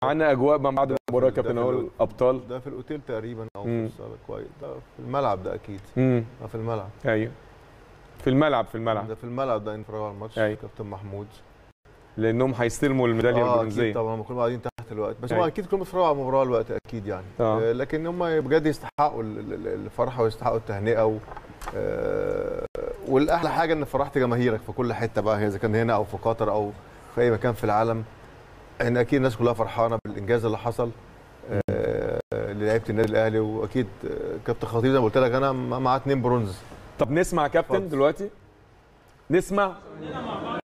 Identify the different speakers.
Speaker 1: معانا اجواء ما بعد المباراه
Speaker 2: ده
Speaker 1: كابتن
Speaker 2: في
Speaker 1: اهو
Speaker 2: ال-
Speaker 1: الابطال
Speaker 2: ده في الاوتيل تقريبا او في
Speaker 1: مم.
Speaker 2: الصاله كويس ده في الملعب ده اكيد
Speaker 1: امم
Speaker 2: ده في الملعب
Speaker 1: ايوه في الملعب في الملعب
Speaker 2: ده في الملعب ده نتفرجوا على الماتش
Speaker 1: أيوة.
Speaker 2: كابتن محمود
Speaker 1: لانهم هيستلموا الميداليه
Speaker 2: اه
Speaker 1: البرونزيه
Speaker 2: اكيد طبعا هم كلهم قاعدين تحت الوقت بس هم
Speaker 1: أيوة.
Speaker 2: اكيد كلهم بيتفرجوا على المباراه الوقت اكيد يعني
Speaker 1: آه.
Speaker 2: آه. لكن هم بجد يستحقوا ال- ال- الفرحه ويستحقوا التهنئه و... آه والاحلى حاجه ان فرحت جماهيرك في كل حته بقى اذا كان هنا او في قطر او في اي مكان في العالم ان اكيد الناس كلها فرحانه بالانجاز اللي حصل آه للعيبه النادي الاهلي واكيد آه، كابتن خطيب زي ما قلت لك انا مع اتنين برونز
Speaker 1: طب نسمع كابتن
Speaker 2: اتفضل.
Speaker 1: دلوقتي نسمع